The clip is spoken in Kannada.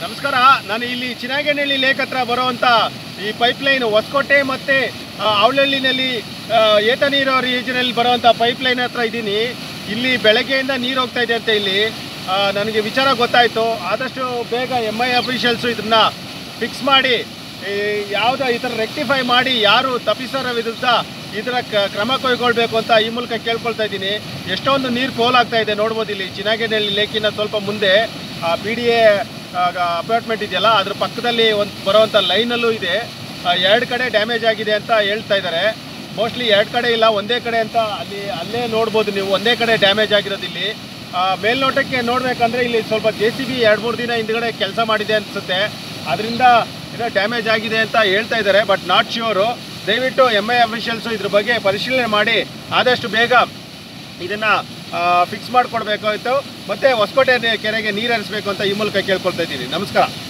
ನಮಸ್ಕಾರ ನಾನು ಇಲ್ಲಿ ಚಿನಾಗೇನಹಳ್ಳಿ ಲೇಕ್ ಹತ್ರ ಬರುವಂತ ಈ ಪೈಪ್ ಲೈನ್ ಹೊಸಕೋಟೆ ಮತ್ತೆ ಆ, ಅವಳಹಳ್ಳಿನಲ್ಲಿ ಆ, ಏತ ನೀರಾವರಿ ಯೋಜನೆಯಲ್ಲಿ ಬರುವಂತ ಪೈಪ್ ಲೈನ್ ಹತ್ರ ಇದ್ದೀನಿ ಇಲ್ಲಿ ಬೆಳಗ್ಗೆಯಿಂದ ನೀರು ಹೋಗ್ತಾ ಇದೆ ಅಂತ ಇಲ್ಲಿ ಆ, ನನಗೆ ವಿಚಾರ ಗೊತ್ತಾಯ್ತು ಆದಷ್ಟು ಬೇಗ ಎಮ್ ಐ ಅಫಿಷಿಯಲ್ಸು ಇದನ್ನ ಫಿಕ್ಸ್ ಮಾಡಿ ಈ ಯಾವುದೋ ಈ ಥರ ರೆಕ್ಟಿಫೈ ಮಾಡಿ ಯಾರು ತಪ್ಪಿಸೋರ ವಿರುದ್ಧ ಈ ಥರ ಕ- ಕ್ರಮ ಕೈಗೊಳ್ಬೇಕು ಅಂತ ಈ ಮೂಲಕ ಕೇಳ್ಕೊಳ್ತಾ ಇದ್ದೀನಿ ಎಷ್ಟೊಂದು ನೀರು ಪೋಲಾಗ್ತಾ ಇದೆ ನೋಡ್ಬೋದು ಇಲ್ಲಿ ಚಿನಾಗೇನಹಳ್ಳಿ ಲೇಕಿನ ಸ್ವಲ್ಪ ಮುಂದೆ ಬಿ ಡಿ ಎ ಅಪಾರ್ಟ್ಮೆಂಟ್ ಇದೆಯಲ್ಲ ಅದ್ರ ಪಕ್ಕದಲ್ಲಿ ಒಂದು ಬರುವಂಥ ಲೈನಲ್ಲೂ ಇದೆ ಎರಡು ಕಡೆ ಡ್ಯಾಮೇಜ್ ಆಗಿದೆ ಅಂತ ಹೇಳ್ತಾ ಇದ್ದಾರೆ ಮೋಸ್ಟ್ಲಿ ಎರಡು ಕಡೆ ಇಲ್ಲ ಒಂದೇ ಕಡೆ ಅಂತ ಅಲ್ಲಿ ಅಲ್ಲೇ ನೋಡ್ಬೋದು ನೀವು ಒಂದೇ ಕಡೆ ಡ್ಯಾಮೇಜ್ ಆಗಿರೋದು ಇಲ್ಲಿ ಆ, ಮೇಲ್ನೋಟಕ್ಕೆ ನೋಡ್ಬೇಕಂದ್ರೆ ಇಲ್ಲಿ ಸ್ವಲ್ಪ ಜೆ ಸಿ ಬಿ ಎರಡು ಮೂರು ದಿನ ಹಿಂದ್ಗಡೆ ಕೆಲಸ ಮಾಡಿದೆ ಅನ್ಸುತ್ತೆ ಅದರಿಂದ ಏನೋ ಡ್ಯಾಮೇಜ್ ಆಗಿದೆ ಅಂತ ಹೇಳ್ತಾ ಇದ್ದಾರೆ ಬಟ್ ನಾಟ್ ಶ್ಯೂರು ದಯವಿಟ್ಟು ಎಮ್ ಐ ಅಫಿಷಿಯಲ್ಸು ಇದ್ರ ಬಗ್ಗೆ ಪರಿಶೀಲನೆ ಮಾಡಿ ಆದಷ್ಟು ಬೇಗ ಇದನ್ನ ಫಿಕ್ಸ್ ಮಾಡಿಕೊಡ್ಬೇಕಾಯ್ತು ಮತ್ತೆ ಹೊಸಕೋಟೆ ಕೆರೆಗೆ ನೀರು ಹರಿಸ್ಬೇಕು ಅಂತ ಈ ಮೂಲಕ ಕೇಳ್ಕೊಳ್ತಾ ಇದ್ದೀನಿ ನಮಸ್ಕಾರ